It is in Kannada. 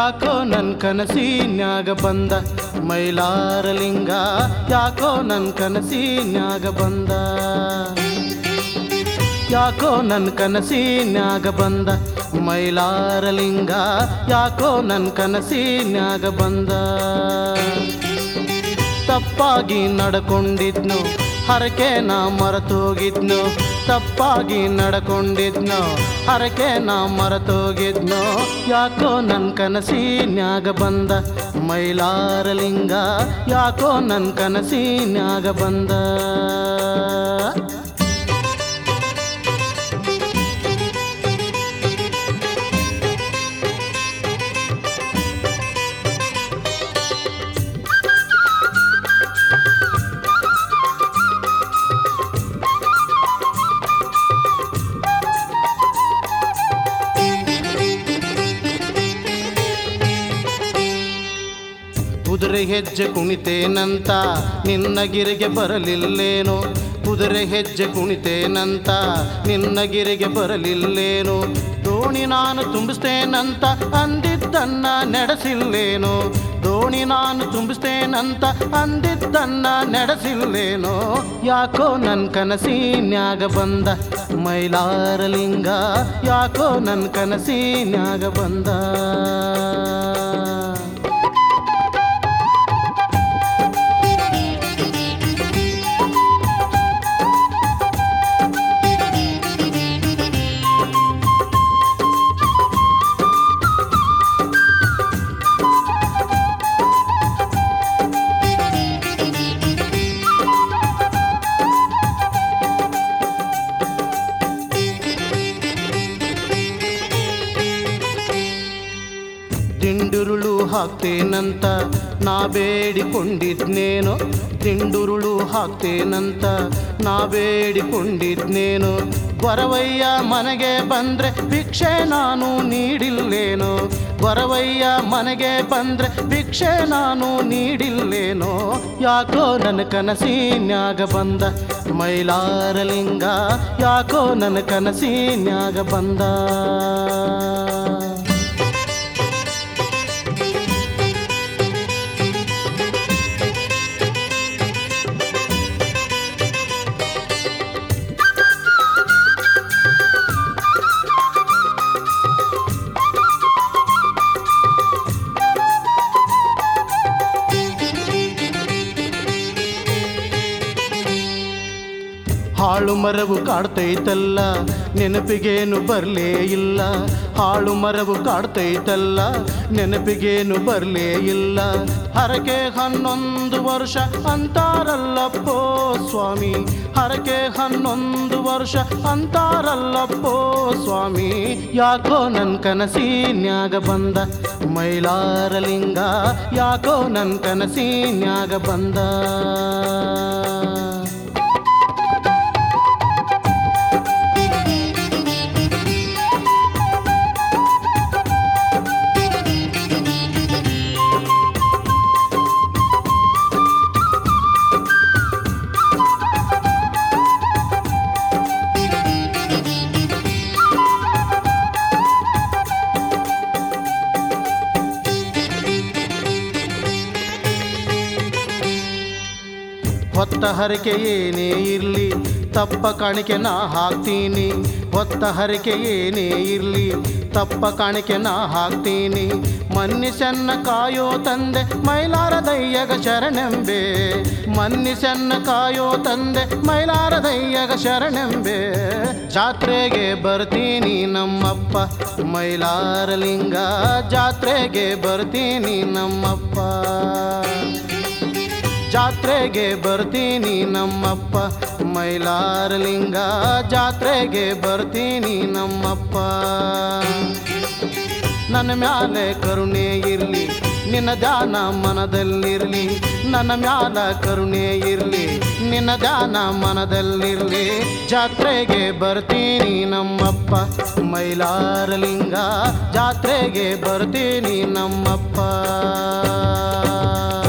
ಯಾಕೋ ನನ್ ಕನಸಿನ್ಯಾಗ ಬಂದ ಮೈಲಾರಲಿಂಗ ಯಾಕೋ ನನ್ ಕನಸಿನ್ಯಾಗ ಬಂದ ಯಾಕೋ ನನ್ ಕನಸಿನ್ಯಾಗ ಬಂದ ಮೈಲಾರಲಿಂಗ ಯಾಕೋ ನನ್ ಕನಸಿನ್ಯಾಗ ಬಂದ ತಪ್ಪಾಗಿ ನಡ್ಕೊಂಡಿದ್ನು ಹರಕೆ ನಾ ಮರೆತೋಗಿದ್ನು ತಪ್ಪಾಗಿ ನಡ್ಕೊಂಡಿದ್ನು ಹರಕೆ ನಾ ಮರೆತೋಗಿದ್ನು ಯಾಕೋ ನನ್ ಕನಸಿನ್ಯಾಗ ಬಂದ ಮೈಲಾರಲಿಂಗ ಯಾಕೋ ನನ್ ಕನಸಿನ್ಯಾಗ ಬಂದ ಕುದುರೆ ಹೆಜ್ಜೆ ಕುಣಿತೇನಂತ ನಿನ್ನ ಗಿರಿಗೆ ಬರಲಿಲ್ಲೇನು ಕುದುರೆ ಹೆಜ್ಜೆ ಕುಣಿತೇನಂತ ನಿನ್ನ ಗಿರಿಗೆ ಬರಲಿಲ್ಲೇನು ದೋಣಿ ನಾನು ತುಂಬಿಸ್ತೇನಂತ ಅಂದಿದ್ದನ್ನ ನಡೆಸಿಲ್ಲೇನು ದೋಣಿ ನಾನು ತುಂಬಿಸ್ತೇನಂತ ಅಂದಿದ್ದನ್ನ ನಡೆಸಿಲ್ಲೇನೋ ಯಾಕೋ ನನ್ ಕನಸಿನ್ಯಾಗ ಬಂದ ಮೈಲಾರಲಿಂಗ ಯಾಕೋ ನನ್ ಕನಸಿನ್ಯಾಗ ಬಂದ ದಿಂಡುರುಳು ಹಾಕ್ತೇನಂತ ನಾ ಬೇಡಿಕೊಂಡಿದ್ನೇನು ದಿಂಡುರುಳು ಹಾಕ್ತೇನಂತ ನಾ ಬೇಡಿಕೊಂಡಿದ್ನೇನು ಬರವಯ್ಯ ಮನೆಗೆ ಬಂದ್ರೆ ಭಿಕ್ಷೆ ನಾನು ನೀಡಿಲ್ಲೇನೋ ಬರವಯ್ಯ ಮನೆಗೆ ಬಂದ್ರೆ ಭಿಕ್ಷೆ ನಾನು ನೀಡಿಲ್ಲೇನೋ ಯಾಕೋ ನನ್ನ ಕನಸಿನ್ಯಾಗ ಬಂದ ಮೈಲಾರಲಿಂಗ ಯಾಕೋ ನನ್ನ ಕನಸಿನ್ಯಾಗ ಬಂದ ಹಾಳು ಮರವು ಕಾಡ್ತೈತಲ್ಲ ನೆನಪಿಗೇನು ಬರಲೇ ಇಲ್ಲ ಹಾಳು ಮರವು ಕಾಡ್ತೈತಲ್ಲ ನೆನಪಿಗೇನು ಬರಲೇ ಇಲ್ಲ ಹರಕೆ ಹನ್ನೊಂದು ವರ್ಷ ಅಂತಾರಲ್ಲಪ್ಪೋ ಸ್ವಾಮಿ ಹರಕೆ ಹನ್ನೊಂದು ವರ್ಷ ಅಂತಾರಲ್ಲಪ್ಪೋ ಸ್ವಾಮಿ ಯಾಕೋ ನನ್ ಕನಸಿನ್ಯಾಗ ಬಂದ ಮೈಲಾರಲಿಂಗ ಯಾಕೋ ನನ್ ಕನಸಿನ್ಯಾಗ ಬಂದ ಹೊತ್ತ ಹರಕೆ ಏನೇ ಇರಲಿ ತಪ್ಪ ಕಾಣಿಕೆ ನಾ ಹಾಕ್ತೀನಿ ಹೊತ್ತ ಹರಕೆ ಏನೇ ಇರಲಿ ತಪ್ಪ ಕಾಣಿಕೆ ನಾ ಹಾಕ್ತೀನಿ ಮನ್ನಿಸನ್ನ ಕಾಯೋ ತಂದೆ ಮೈಲಾರ ದಯ್ಯಗ ಶರಣೆಂಬೆ ಮನ್ನಿಸನ್ನ ಕಾಯೋ ತಂದೆ ಮೈಲಾರ ದಯ್ಯಗ ಶರಣೆಂಬೆ ಜಾತ್ರೆಗೆ ಬರ್ತೀನಿ ನಮ್ಮಪ್ಪ ಮೈಲಾರಲಿಂಗ ಜಾತ್ರೆಗೆ ಬರ್ತೀನಿ ನಮ್ಮಪ್ಪ ಜಾತ್ರೆಗೆ ಬರ್ತೀನಿ ನಮ್ಮಪ್ಪ ಮೈಲಾರಲಿಂಗ ಜಾತ್ರೆಗೆ ಬರ್ತೀನಿ ನಮ್ಮಪ್ಪ ನನ್ನ ಮ್ಯಾಲೆ ಕರುಣೆ ಇರಲಿ ನಿನ್ನ ಧ್ಯಾನ ಮನದಲ್ಲಿರಲಿ ನನ್ನ ಮ್ಯಾಲ ಕರುಣೆ ಇರಲಿ ನಿನ್ನ ಧ್ಯಾನ ಮನದಲ್ಲಿರಲಿ ಜಾತ್ರೆಗೆ ಬರ್ತೀನಿ ನಮ್ಮಪ್ಪ ಮೈಲಾರಲಿಂಗ ಜಾತ್ರೆಗೆ ಬರ್ತೀನಿ ನಮ್ಮಪ್ಪ